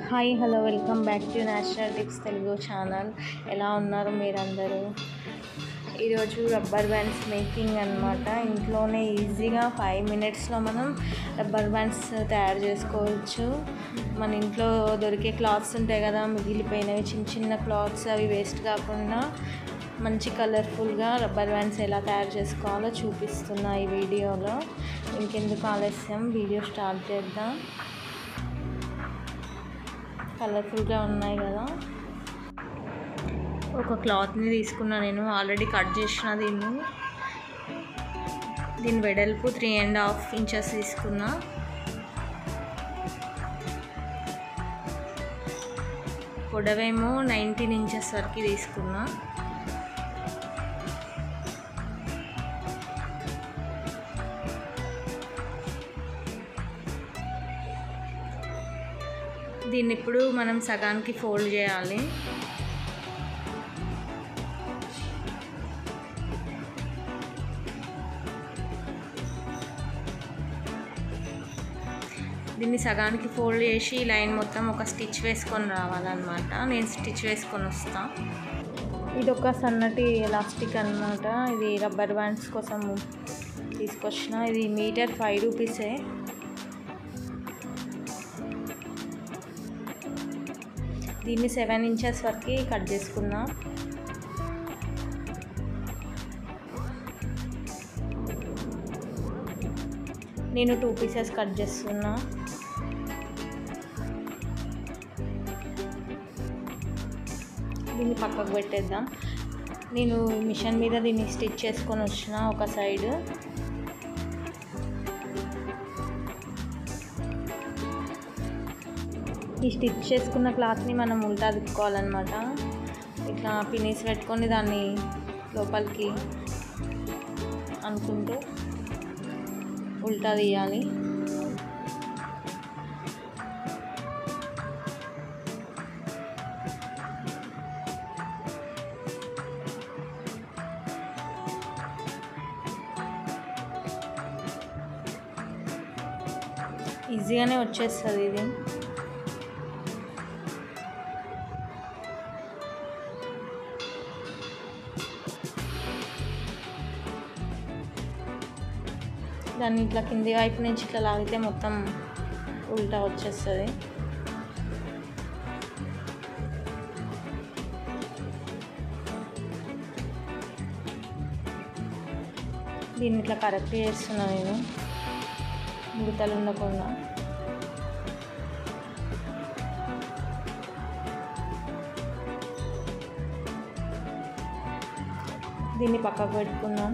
hi hello welcome back to national tips Telugu channel ఎలా ఉన్నారు మీరందరూ ఈరోజు రబ్బర్ బ్యాండ్స్ మేకింగ్ అనమాట ఇంట్లోనే ఈజీగా ఫైవ్ మినిట్స్లో మనం రబ్బర్ బ్యాండ్స్ తయారు చేసుకోవచ్చు మన ఇంట్లో దొరికే క్లాత్స్ ఉంటాయి కదా మిగిలిపోయినవి చిన్న చిన్న క్లాత్స్ అవి వేస్ట్ కాకుండా మంచి కలర్ఫుల్గా రబ్బర్ బ్యాండ్స్ ఎలా తయారు చేసుకోవాలో చూపిస్తున్నా ఈ వీడియోలో ఇంకెందుకు ఆలస్యం వీడియో స్టార్ట్ చేద్దాం కలర్ఫుల్గా ఉన్నాయి కదా ఒక క్లాత్ని తీసుకున్నా నేను ఆల్రెడీ కట్ చేసిన దీన్ని దీని వెడల్పు త్రీ అండ్ హాఫ్ ఇంచెస్ తీసుకున్నా పొడవేమో నైన్టీన్ ఇంచెస్ వరకు తీసుకున్నా దీన్ని ఇప్పుడు మనం సగానికి ఫోల్డ్ చేయాలి దీన్ని సగానికి ఫోల్డ్ చేసి లైన్ మొత్తం ఒక స్టిచ్ వేసుకొని రావాలన్నమాట నేను స్టిచ్ వేసుకొని వస్తా ఇది ఒక సన్నటి ఎలాస్టిక్ అనమాట ఇది రబ్బర్ బ్యాండ్స్ కోసం తీసుకొచ్చిన ఇది మీటర్ ఫైవ్ రూపీసే దీన్ని సెవెన్ ఇంచెస్ వరకు కట్ చేసుకున్నా నేను టూ పీసెస్ కట్ చేస్తున్నా దీన్ని పక్కకు పెట్టేద్దాం నేను మిషన్ మీద దీన్ని స్టిచ్ చేసుకొని వచ్చిన ఒక సైడ్ ఈ స్టిచ్ చేసుకున్న క్లాత్ని మనం ఉల్టా తిప్పుకోవాలన్నమాట ఇట్లా పినీస్ పెట్టుకొని దాన్ని లోపలికి అనుకుంటూ ఉల్టా తీయాలి ఈజీగానే వచ్చేస్తుంది ఇది దాన్ని ఇట్లా కింది వైపు నుంచి ఇట్లా లాగితే మొత్తం ఉల్టా వచ్చేస్తుంది దీన్ని ఇట్లా కరెక్ట్ చేస్తున్నా నేను ముడతలు ఉండకుండా దీన్ని పక్కకు పెట్టుకుందాం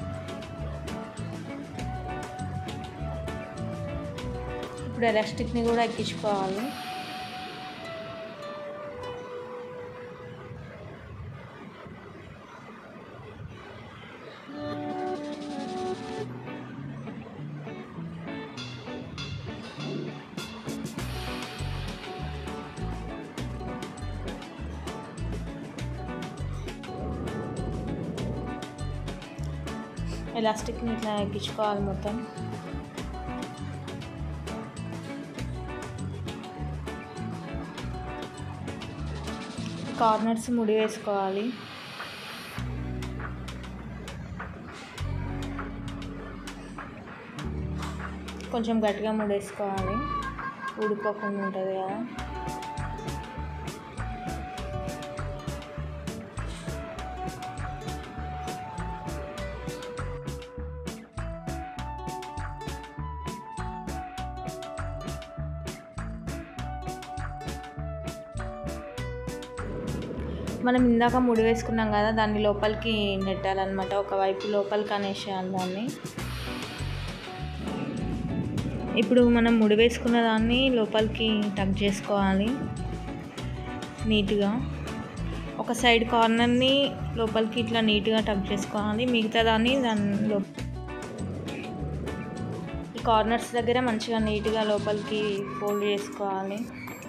ఇప్పుడు ఎలాస్టిక్ని కూడా ఎక్కించుకోవాలి ఎలాస్టిక్ని ఇట్లా ఎక్కించుకోవాలి మొత్తం కార్నర్స్ ముడి వేసుకోవాలి కొంచెం గట్టిగా ముడేసుకోవాలి ఊడిపోకుండా ఉంటుంది కదా మనం ఇందాక ముడి వేసుకున్నాం కదా దాన్ని లోపలికి నెట్టాలన్నమాట ఒకవైపు లోపలికి అనేసేయాలి దాన్ని ఇప్పుడు మనం ముడి వేసుకున్న దాన్ని లోపలికి టక్ చేసుకోవాలి నీట్గా ఒక సైడ్ కార్నర్ని లోపలికి ఇట్లా నీట్గా టక్ చేసుకోవాలి మిగతా దాన్ని దానిలో ఈ కార్నర్స్ దగ్గర మంచిగా నీట్గా లోపలికి ఫోల్డ్ చేసుకోవాలి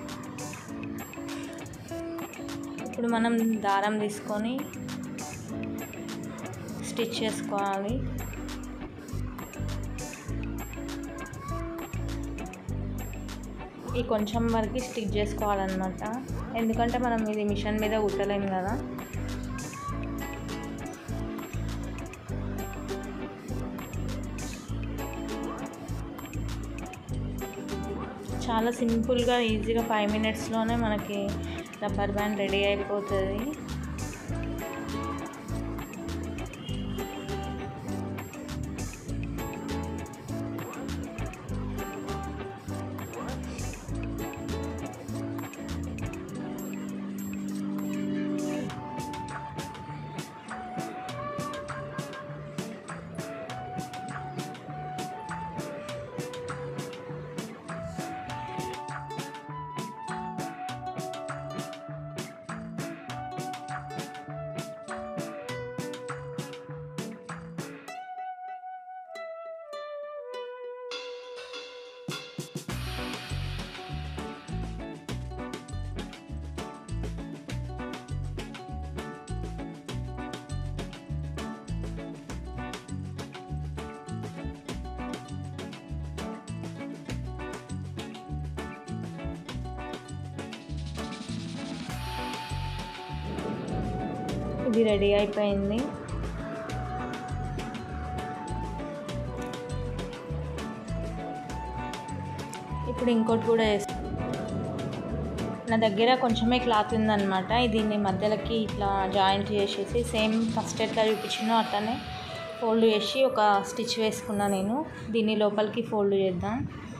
ఇప్పుడు మనం దారం తీసుకొని స్టిచ్ చేసుకోవాలి ఈ కొంచెం వరకు స్టిక్ చేసుకోవాలన్నమాట ఎందుకంటే మనం ఇది మిషన్ మీద కుట్టలేము కదా చాలా సింపుల్గా ఈజీగా ఫైవ్ మినిట్స్లోనే మనకి రబ్బర్ బ్యాండ్ రెడీ అయిపోతుంది ఇది రెడీ అయిపోయింది ఇప్పుడు ఇంకోటి కూడా వేస్తాను నా దగ్గర కొంచెమే క్లాత్ ఉందన్నమాట దీన్ని మధ్యలోకి ఇట్లా జాయింట్ చేసేసి సేమ్ ఫస్ట్ ఎట్లా చూపించినో అట్లనే ఫోల్డ్ చేసి ఒక స్టిచ్ వేసుకున్నా నేను దీన్ని లోపలికి ఫోల్డ్ చేద్దాం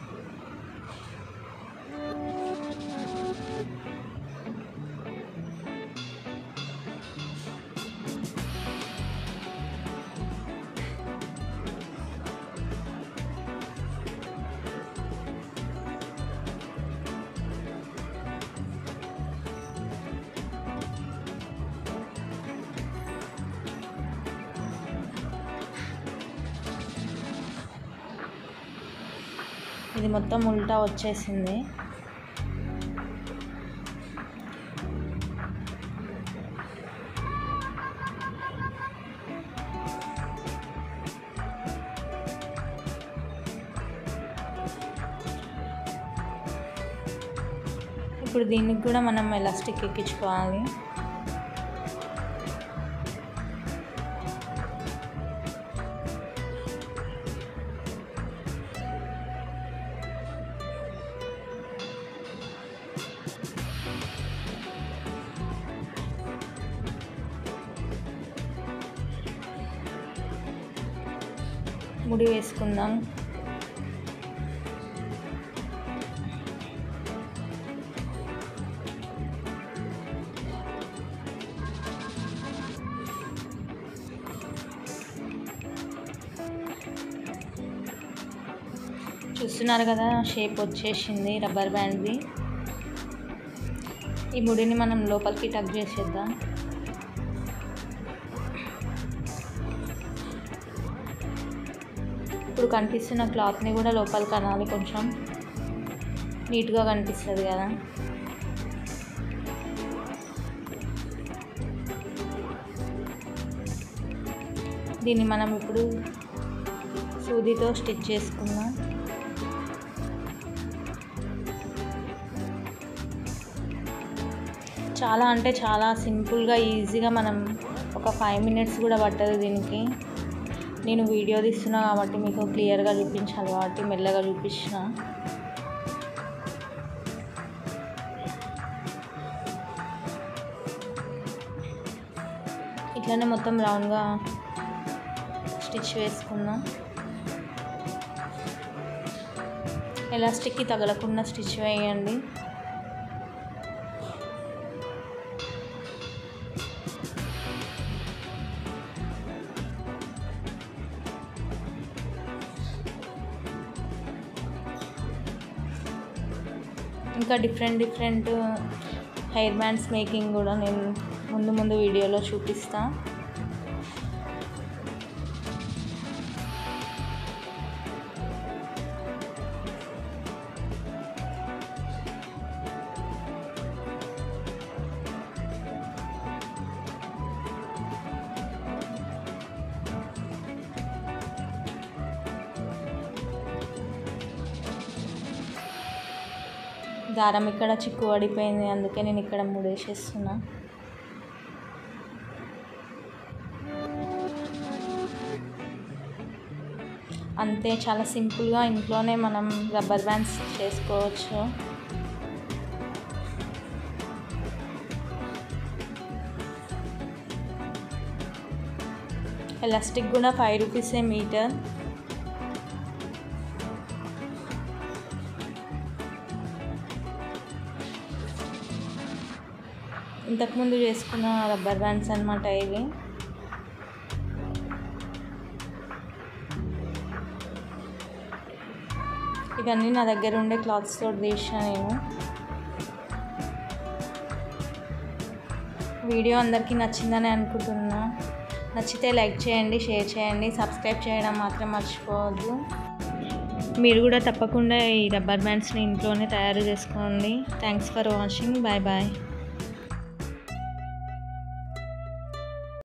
ఇది మొత్తం ఉల్టా వచ్చేసింది ఇప్పుడు దీనికి కూడా మనం ఎలాస్టిక్ ఎక్కించుకోవాలి ముడి వేసుకుందాం చూస్తున్నారు కదా షేప్ వచ్చేసింది రబ్బర్ బ్యాండ్ది ఈ ముడిని మనం లోపలికి టక్ చేసేద్దాం ఇప్పుడు కనిపిస్తున్న క్లాత్ని కూడా లోపలికి అనాలి కొంచెం నీట్గా కనిపిస్తుంది కదా దీన్ని మనం ఇప్పుడు సూదితో స్టిచ్ చేసుకుందాం చాలా అంటే చాలా సింపుల్గా ఈజీగా మనం ఒక ఫైవ్ మినిట్స్ కూడా పట్టదు దీనికి నేను వీడియో తీస్తున్నా కాబట్టి మీకు క్లియర్గా చూపించాలి కాబట్టి మెల్లగా చూపించిన ఇట్లనే మొత్తం రౌండ్గా స్టిచ్ వేసుకుందాం ఎలాస్టిక్కి తగలకుండా స్టిచ్ వేయండి ఇంకా different different hair bands making కూడా నేను ముందు ముందు వీడియోలో చూపిస్తా దారం ఇక్కడ చిక్కు పడిపోయింది అందుకే నేను ఇక్కడ ముడేసేస్తున్నా అంతే చాలా సింపుల్గా ఇంట్లోనే మనం రబ్బర్ బ్యాండ్స్ చేసుకోవచ్చు ఎలాస్టిక్ కూడా ఫైవ్ రూపీసే మీటర్ ఇంతకుముందు చేసుకున్న రబ్బర్ బ్యాండ్స్ అనమాట ఇవి ఇవన్నీ నా దగ్గర ఉండే క్లాత్స్ తోటి తీసిన నేను వీడియో అందరికీ నచ్చిందని అనుకుంటున్నా నచ్చితే లైక్ చేయండి షేర్ చేయండి సబ్స్క్రైబ్ చేయడం మాత్రం మర్చిపోవద్దు మీరు కూడా తప్పకుండా ఈ రబ్బర్ బ్యాండ్స్ని ఇంట్లోనే తయారు చేసుకోండి thanks for watching bye bye